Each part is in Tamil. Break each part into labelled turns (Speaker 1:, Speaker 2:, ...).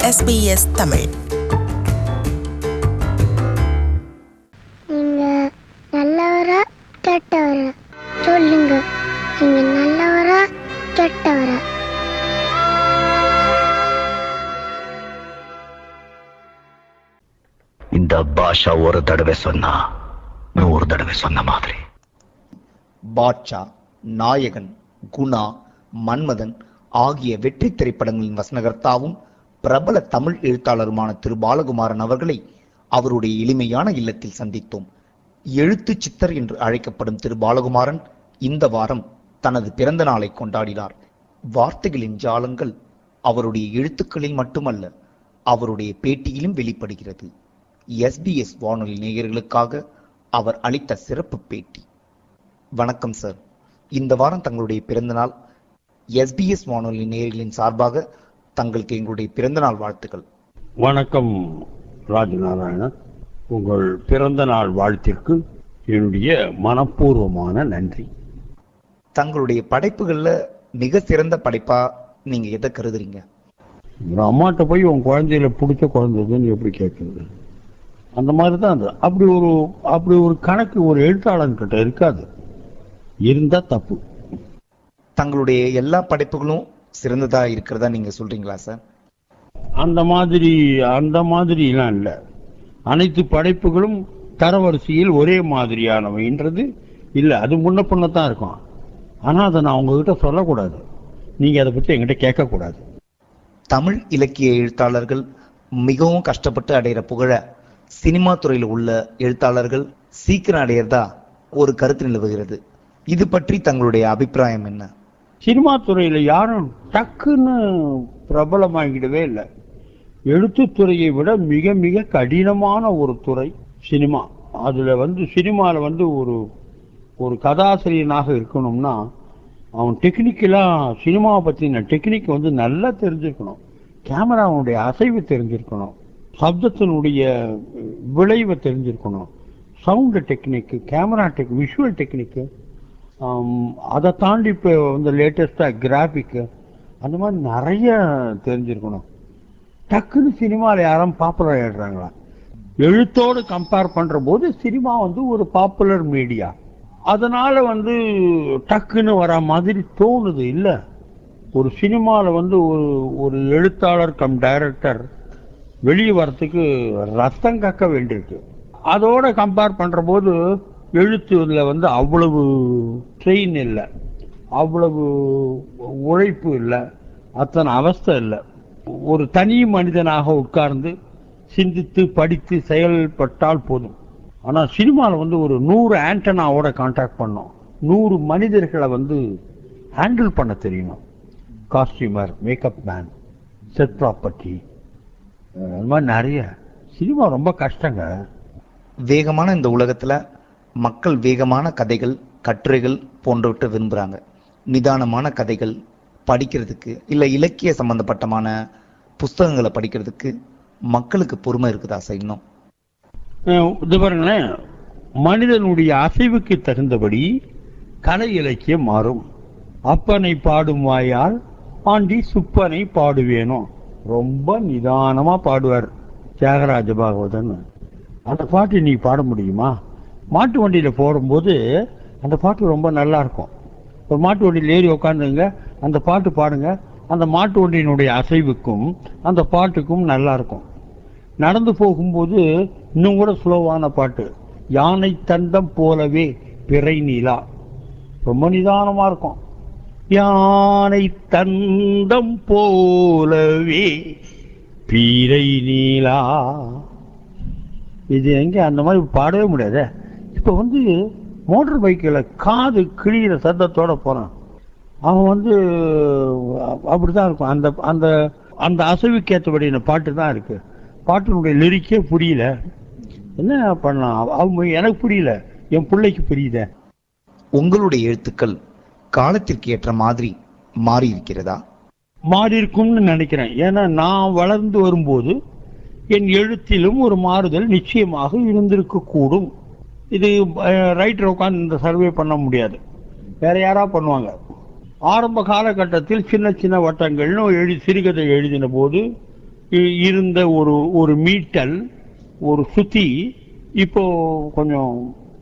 Speaker 1: SBS தமிழ்
Speaker 2: நீங்க நல்லவரா கெட்டவரா சொல்லுங்க நீங்க நல்லவரா கெட்டவரா
Speaker 3: இந்த பாஷா ஒரு தடவை சொன்னா நூறு தடவை சொன்ன மாதிரி
Speaker 4: பாட்ஷா நாயகன் குணா மன்மதன் ஆகிய வெற்றி திரைப்படங்களின் வசனகர்த்தாவும் பிரபல தமிழ் எழுத்தாளருமான திரு பாலகுமாரன் அவர்களை அவருடைய எளிமையான இல்லத்தில் சந்தித்தோம் எழுத்து சித்தர் என்று அழைக்கப்படும் திரு பாலகுமாரன் இந்த வாரம் தனது பிறந்த நாளை கொண்டாடினார் வார்த்தைகளின் ஜாலங்கள் அவருடைய எழுத்துக்களில் மட்டுமல்ல அவருடைய பேட்டியிலும் வெளிப்படுகிறது எஸ்பிஎஸ் வானொலி நேயர்களுக்காக அவர் அளித்த சிறப்பு பேட்டி வணக்கம் சார் இந்த வாரம் தங்களுடைய பிறந்தநாள் எஸ்பிஎஸ் வானொலி நேயர்களின் சார்பாக தங்களுக்கு எங்களுடைய பிறந்தநாள் வாழ்த்துக்கள்
Speaker 5: வணக்கம் ராஜநாராயணன் உங்கள் பிறந்த நாள் வாழ்த்திற்கு என்னுடைய மனப்பூர்வமான நன்றி
Speaker 4: தங்களுடைய படைப்புகள்ல மிக சிறந்த படைப்பா நீங்க எதை கருதுறீங்க
Speaker 5: ஒரு அம்மாட்ட போய் உன் குழந்தையில பிடிச்ச குழந்தைதுன்னு எப்படி கேட்கறது அந்த மாதிரி தான் அது அப்படி ஒரு அப்படி ஒரு கணக்கு ஒரு எழுத்தாளன் கிட்ட இருக்காது இருந்தா தப்பு
Speaker 4: தங்களுடைய எல்லா படைப்புகளும் சிறந்ததா இருக்கிறதா நீங்க சொல்றீங்களா சார்
Speaker 5: அந்த மாதிரி அந்த மாதிரிலாம் இல்லை அனைத்து படைப்புகளும் தரவரிசையில் ஒரே மாதிரியானவைன்றது இல்லை அது முன்ன பின்ன தான் இருக்கும் ஆனால் அதை நான் உங்ககிட்ட சொல்லக்கூடாது நீங்கள் அதை பற்றி என்கிட்ட கேட்கக்கூடாது
Speaker 4: தமிழ் இலக்கிய எழுத்தாளர்கள் மிகவும் கஷ்டப்பட்டு அடையிற புகழ சினிமா துறையில் உள்ள எழுத்தாளர்கள் சீக்கிரம் அடையிறதா ஒரு கருத்து நிலவுகிறது இது பற்றி தங்களுடைய அபிப்பிராயம் என்ன
Speaker 5: சினிமா துறையில் யாரும் டக்குன்னு பிரபலமாகிடவே இல்லை எழுத்துத்துறையை விட மிக மிக கடினமான ஒரு துறை சினிமா அதுல வந்து சினிமாவில் வந்து ஒரு ஒரு கதாசிரியனாக இருக்கணும்னா அவன் டெக்னிக்கலா சினிமாவை பற்றின டெக்னிக் வந்து நல்லா தெரிஞ்சிருக்கணும் கேமராவுடைய அசைவு தெரிஞ்சிருக்கணும் சப்தத்தினுடைய விளைவை தெரிஞ்சிருக்கணும் sound technique camera tech visual technique அதை தாண்டி இப்போ வந்து லேட்டஸ்டாக கிராஃபிக்கு அந்த மாதிரி நிறைய தெரிஞ்சிருக்கணும் டக்குன்னு சினிமாவில் யாரும் பாப்புலர் ஆயிடுறாங்களா எழுத்தோடு கம்பேர் பண்ற போது சினிமா வந்து ஒரு பாப்புலர் மீடியா அதனால வந்து டக்குன்னு வர மாதிரி தோணுது இல்ல ஒரு சினிமாவில் வந்து ஒரு ஒரு எழுத்தாளர் கம் டைரக்டர் வெளியே வரத்துக்கு ரத்தம் கக்க வேண்டியிருக்கு அதோட கம்பேர் பண்ற போது எழுத்துல வந்து அவ்வளவு ட்ரெயின் இல்லை அவ்வளவு உழைப்பு இல்லை அத்தனை அவஸ்தை இல்லை ஒரு தனி மனிதனாக உட்கார்ந்து சிந்தித்து படித்து செயல்பட்டால் போதும் ஆனா சினிமாவில் வந்து ஒரு நூறு ஆண்டனாவோட கான்டாக்ட் பண்ணோம் நூறு மனிதர்களை வந்து ஹேண்டில் பண்ண தெரியணும் costumer makeup man set property அது மாதிரி நிறைய சினிமா ரொம்ப கஷ்டங்க
Speaker 4: வேகமான இந்த உலகத்துல மக்கள் வேகமான கதைகள் கட்டுரைகள் போன்றவற்றை விரும்புறாங்க நிதானமான கதைகள் படிக்கிறதுக்கு இல்ல இலக்கிய சம்பந்தப்பட்டமான புஸ்தகங்களை படிக்கிறதுக்கு மக்களுக்கு பொறுமை இருக்குதா சார் இன்னும்
Speaker 5: அஹ் இது பாருங்களேன் மனிதனுடைய அசைவுக்கு தகுந்தபடி கலை இலக்கியம் மாறும் அப்பனை பாடும் வாயால் ஆண்டி சுப்பனை பாடுவேனோ ரொம்ப நிதானமா பாடுவார் தியாகராஜ பாகவதன் அந்த பாட்டு நீ பாட முடியுமா மாட்டு வண்டியில போடும்போது அந்த பாட்டு ரொம்ப நல்லா இருக்கும் ஒரு மாட்டு வண்டியில் ஏறி உட்காந்துங்க அந்த பாட்டு பாடுங்க அந்த மாட்டு வண்டியினுடைய அசைவுக்கும் அந்த பாட்டுக்கும் நல்லா இருக்கும் நடந்து போகும்போது இன்னும் கூட ஸ்லோவான பாட்டு யானை தந்தம் போலவே பிறை நீலா ரொம்ப நிதானமா இருக்கும் யானை தந்தம் போலவே பீரை நீலா இது எங்க அந்த மாதிரி பாடவே முடியாதே இப்ப வந்து மோட்டார் பைக்கில் காது கிழியிற சத்தத்தோட போறான் அவன் வந்து அ- அப்படிதான் இருக்கும் அந்த அந்த அந்த அசைவுக்கு ஏற்றபடியான பாட்டு தான் இருக்கு பாட்டினுடைய லிரிக்கே புரியல என்ன பண்ணலாம் அவ- அவங்க எனக்கு புரியல என் பிள்ளைக்கு புரியுதே
Speaker 4: உங்களுடைய எழுத்துக்கள் காலத்திற்கு ஏற்ற மாதிரி மாறி இருக்கிறதா
Speaker 5: மாறி இருக்கும்னு நினைக்கிறேன் ஏன்னா நான் வளர்ந்து வரும்போது என் எழுத்திலும் ஒரு மாறுதல் நிச்சயமாக இருந்திருக்க கூடும் இது ரைட்டர் உட்காந்து இந்த சர்வே பண்ண முடியாது வேற யாரா பண்ணுவாங்க ஆரம்ப காலகட்டத்தில் சின்ன சின்ன வட்டங்கள்னு எழுதி சிறுகதை எழுதின போது இ- இருந்த ஒரு ஒரு மீட்டல் ஒரு சுத்தி இப்போ கொஞ்சம்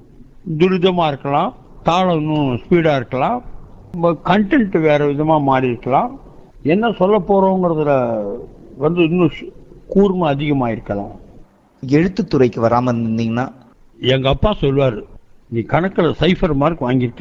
Speaker 5: துரிதமா இருக்கலாம் தாளம் இன்னும் ஸ்பீடா இருக்கலாம் கண்டென்ட் வேற விதமா மாறி இருக்கலாம் என்ன சொல்ல போறோங்கிறதுல வந்து இன்னும் சு- கூர்மை அதிகமா இருக்கலாம்
Speaker 4: எழுத்துத்துறைக்கு வராம இருந்தீங்கன்னா
Speaker 5: எங்க அப்பா சொல்வாரு நீ கணக்குல சைஃபர் மார்க் வாங்கியிருக்க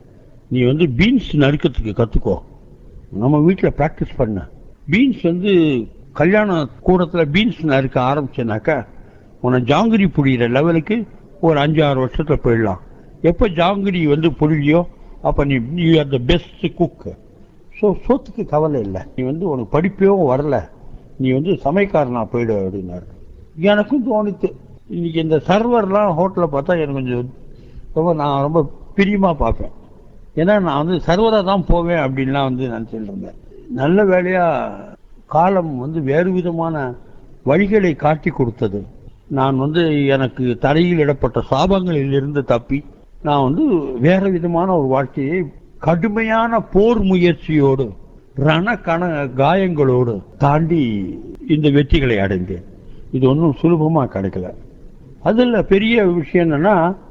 Speaker 5: நீ வந்து பீன்ஸ் நறுக்கிறதுக்கு கத்துக்கோ நம்ம வீட்டில் ப்ராக்டிஸ் பண்ண பீன்ஸ் வந்து கல்யாண கூடத்துல பீன்ஸ் நறுக்க ஆரம்பிச்சேனாக்கா உன்னை ஜாங்கிரி புழியிற லெவலுக்கு ஒரு அஞ்சு ஆறு வருஷத்துல போயிடலாம் எப்போ ஜாங்கிரி வந்து புழியோ அப்போ நீ you are the best cook so சோத்துக்கு கவலை இல்லை நீ வந்து உனக்கு படிப்பையும் வரல நீ வந்து சமைக்காரனா போயிடு அப்படின்னாரு எனக்கும் தோணுச்சு இன்னைக்கு இந்த சர்வர்லாம் ஹோட்டலில் பார்த்தா எனக்கு கொஞ்சம் ரொம்ப நான் ரொம்ப பிரியமா பார்ப்பேன் ஏன்னா நான் வந்து சர்வராக தான் போவேன் அப்படின்லாம் வந்து நினச்சிட்டு இருந்தேன் நல்ல வேலையா காலம் வந்து வேறு விதமான வழிகளை காட்டி கொடுத்தது நான் வந்து எனக்கு தரையில் இடப்பட்ட சாபங்களில் இருந்து தப்பி நான் வந்து வேற விதமான ஒரு வாழ்க்கையை கடுமையான போர் முயற்சியோடு ரண கண காயங்களோடு தாண்டி இந்த வெற்றிகளை அடைந்தேன் இது ஒன்றும் சுலபமா கிடைக்கல அதுல பெரிய விஷயம் என்னன்னா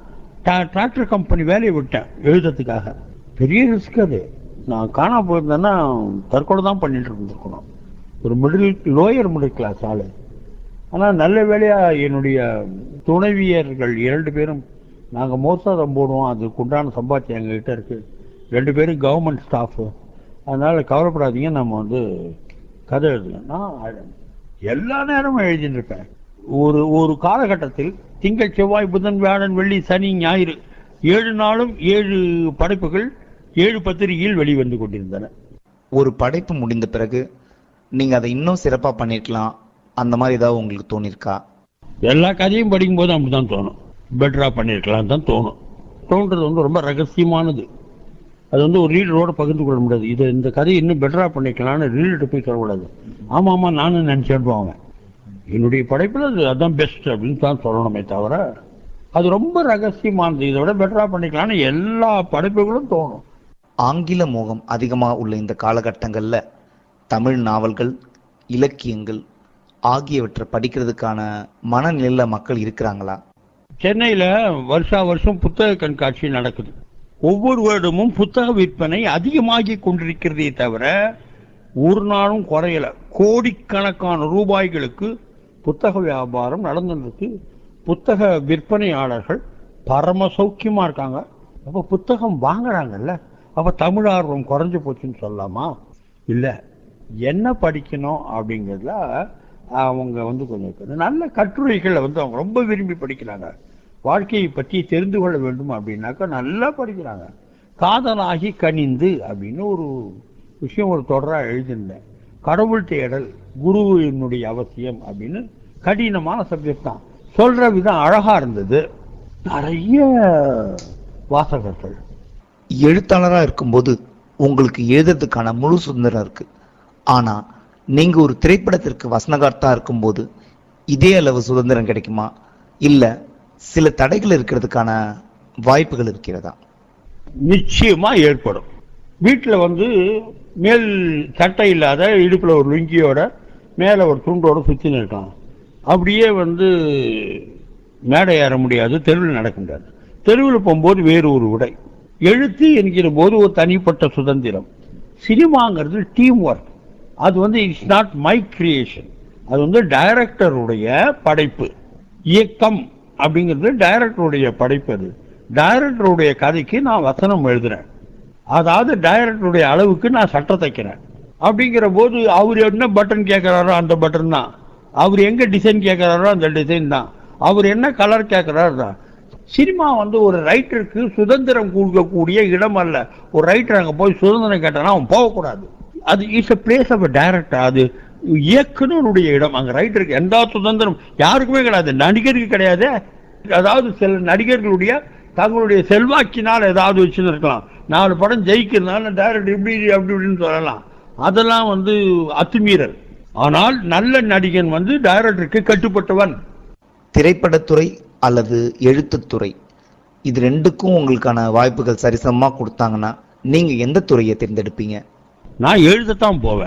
Speaker 5: டா- டிராக்டர் கம்பெனி வேலையை விட்டேன் எழுதுறதுக்காக பெரிய ரிஸ்க் அது நான் காணா போயிருந்தேன்னா தற்கொலை தான் பண்ணிட்டு இருந்திருக்கணும் ஒரு மிடில் லோயர் மிடில் கிளாஸ் ஆளு ஆனா நல்ல வேலையா என்னுடைய துணைவியர்கள் இரண்டு பேரும் நாங்க மோசாதம் போடுவோம் அதுக்கு உண்டான சம்பாத்தியம் எங்ககிட்ட இருக்கு ரெண்டு பேரும் கவர்மெண்ட் ஸ்டாஃப் அதனால கவலைப்படாதீங்க நம்ம வந்து கதை எழுதலாம் நான் எல்லா நேரமும் எழுதிட்டு இருப்பேன் ஒரு ஒரு காலகட்டத்தில் திங்கள் செவ்வாய் புதன் வியாழன் வெள்ளி சனி ஞாயிறு ஏழு நாளும் ஏழு படைப்புகள் ஏழு பத்திரிகையில் வெளிவந்து கொண்டிருந்தன
Speaker 4: ஒரு படைப்பு முடிந்த பிறகு நீங்க அதை இன்னும் சிறப்பா பண்ணிருக்கலாம் அந்த மாதிரி ஏதாவது உங்களுக்கு தோணிருக்கா
Speaker 5: எல்லா கதையும் படிக்கும்போது அப்படிதான் தோணும் பெட்டரா பண்ணிருக்கலாம் தான் தோணும் தோன்றது வந்து ரொம்ப ரகசியமானது அது வந்து ஒரு ரீடரோட பகிர்ந்து கொள்ள முடியாது இது இந்த கதையை இன்னும் பெட்டரா பண்ணிக்கலாம்னு ரீடர்கிட்ட போய் சொல்லக்கூடாது ஆமா ஆமா நானும் நினைச்சேன் அவன் என்னுடைய படைப்புல அது அதான் பெஸ்ட் அப்படின்னு தான் சொல்லணுமே தவிர அது ரொம்ப ரகசியமானது இதை விட பெட்டரா பண்ணிக்கலாம்னு எல்லா படைப்புகளும் தோணும்
Speaker 4: ஆங்கில மோகம் அதிகமா உள்ள இந்த காலகட்டங்கள்ல தமிழ் நாவல்கள் இலக்கியங்கள் ஆகியவற்றை படிக்கிறதுக்கான மனநிலையில மக்கள் இருக்கிறாங்களா
Speaker 5: சென்னையில வருஷா வருஷம் புத்தக கண்காட்சி நடக்குது ஒவ்வொரு வருடமும் புத்தக விற்பனை அதிகமாகி கொண்டிருக்கிறதே தவிர ஒரு நாளும் குறையல கோடிக்கணக்கான ரூபாய்களுக்கு புத்தக வியாபாரம் நடந்துருக்கு புத்தக விற்பனையாளர்கள் பரம சௌக்கியமா இருக்காங்க அப்ப புத்தகம் வாங்குறாங்கல்ல அப்ப தமிழ் ஆர்வம் குறைஞ்சு போச்சுன்னு சொல்லலாமா இல்ல என்ன படிக்கணும் அப்படிங்கிறதுல அவங்க வந்து கொஞ்சம் நல்ல கட்டுரைகளை வந்து அவங்க ரொம்ப விரும்பி படிக்கிறாங்க வாழ்க்கையை பற்றி தெரிந்து கொள்ள வேண்டும் அப்படின்னாக்கா நல்லா படிக்கிறாங்க காதலாகி கனிந்து அப்படின்னு ஒரு விஷயம் ஒரு தொடரா எழுதியிருந்தேன் கடவுள் தேடல் குருவினுடைய அவசியம் அப்படின்னு கடினமான சப்ஜெக்ட் தான் சொல்ற விதம் அழகா இருந்தது நிறைய வாசகர்கள்
Speaker 4: எழுத்தாளரா இருக்கும்போது உங்களுக்கு எழுதுறதுக்கான முழு சுதந்திரம் இருக்கு ஆனா நீங்க ஒரு திரைப்படத்திற்கு வசனகார்த்தா இருக்கும்போது இதே அளவு சுதந்திரம் கிடைக்குமா இல்ல சில தடைகள் இருக்கிறதுக்கான வாய்ப்புகள் இருக்கிறதா
Speaker 5: நிச்சயமா ஏற்படும் வீட்டுல வந்து மேல் சட்டை இல்லாத இடுப்புல ஒரு லுங்கியோட மேல ஒரு துண்டோட சுத்தின்னு இருக்கான் அப்படியே வந்து மேடை ஏற முடியாது தெருவில் நடக்க முடியாது தெருவில் போகும்போது வேறு ஒரு உடை எழுத்து என்கிற போது ஒரு தனிப்பட்ட சுதந்திரம் சினிமாங்கிறது டீம் ஒர்க் அது வந்து இட்ஸ் நாட் மை கிரியேஷன் அது வந்து டைரக்டருடைய படைப்பு இயக்கம் அப்படிங்கிறது டைரக்டருடைய படைப்பு அது டைரக்டருடைய கதைக்கு நான் வசனம் எழுதுறேன் அதாவது டைரக்டருடைய அளவுக்கு நான் சட்டை தைக்கிறேன் அப்படிங்கிற போது அவர் என்ன பட்டன் கேட்கிறாரோ அந்த பட்டன் தான் அவர் எங்க டிசைன் கேட்கிறாரோ அந்த டிசைன் தான் அவர் என்ன கலர் கேட்கிறாரோ தான் சினிமா வந்து ஒரு ரைட்டருக்கு சுதந்திரம் கொடுக்கக்கூடிய இடம் அல்ல ஒரு ரைட்டர் அங்க போய் சுதந்திரம் கேட்டானா அவன் போகக்கூடாது அது is a place of director அது இயக்குனருடைய இடம் அங்க ரைட்டருக்கு எந்த சுதந்திரம் யாருக்குமே கிடையாது நடிகருக்கு கிடையாது அதாவது சில நடிகர்களுடைய தங்களுடைய செல்வாக்கினால் ஏதாவது வச்சுருக்கலாம் நாலு படம் ஜெயிக்கிறதுனால டைரக்டர் இப்படி அப்படி இப்படின்னு சொல்லலாம் அதெல்லாம் வந்து அத்துமீறல் ஆனால் நல்ல நடிகன் வந்து டைரக்டருக்கு கட்டுப்பட்டவன்
Speaker 4: திரைப்படத்துறை அல்லது எழுத்துத்துறை இது ரெண்டுக்கும் உங்களுக்கான வாய்ப்புகள் சரிசமமா கொடுத்தாங்கன்னா நீங்க எந்த துறையை தேர்ந்தெடுப்பீங்க
Speaker 5: நான் எழுதத்தான் போவேன்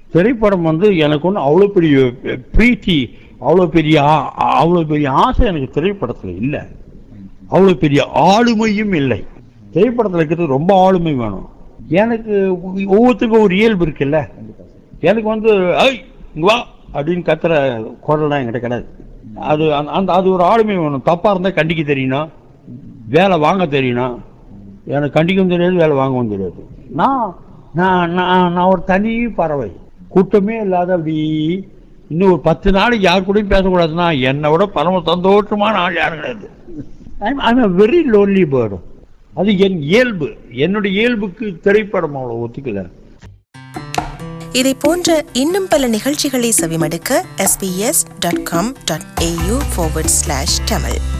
Speaker 5: திரைப்படம் வந்து எனக்கு ஒன்றும் அவ்வளோ பெரிய பிரீத்தி அவ்வளோ பெரிய ஆ- அவ்வளோ பெரிய ஆசை எனக்கு திரைப்படத்தில் இல்லை அவ்வளோ பெரிய ஆளுமையும் இல்லை திரைப்படத்தில் இருக்கிறது ரொம்ப ஆளுமை வேணும் எனக்கு ஒவ்வொருத்தருக்கும் ஒரு இயல்பு இருக்குல்ல எனக்கு வந்து ஐ இங்க வா அப்படின்னு கத்துற குரல்லாம் என்கிட்ட கிடையாது அது அந்த- அந்த அது ஒரு ஆளுமை வேணும் தப்பா இருந்தா கண்டிக்க தெரியணும் வேலை வாங்க தெரியணும் எனக்கு கண்டிக்கவும் தெரியாது வேலை வாங்கவும் தெரியாது நான் நான் நான் நான் ஒரு தனி பறவை கூட்டமே இல்லாத அப்படி இன்னும் ஒரு பத்து நாளைக்கு யார் கூடயும் பேசக்கூடாதுன்னா என்னை விட பரம சந்தோஷமான ஆள் யாரும் கிடையாது I'm a very lonely bird அது என் இயல்பு என்னுடைய இயல்புக்கு திரைப்படம் அவ்வளோ ஒத்துக்கல
Speaker 1: இதை போன்ற இன்னும் பல நிகழ்ச்சிகளை செவிமடுக்க sbs.com.au forward slash tamil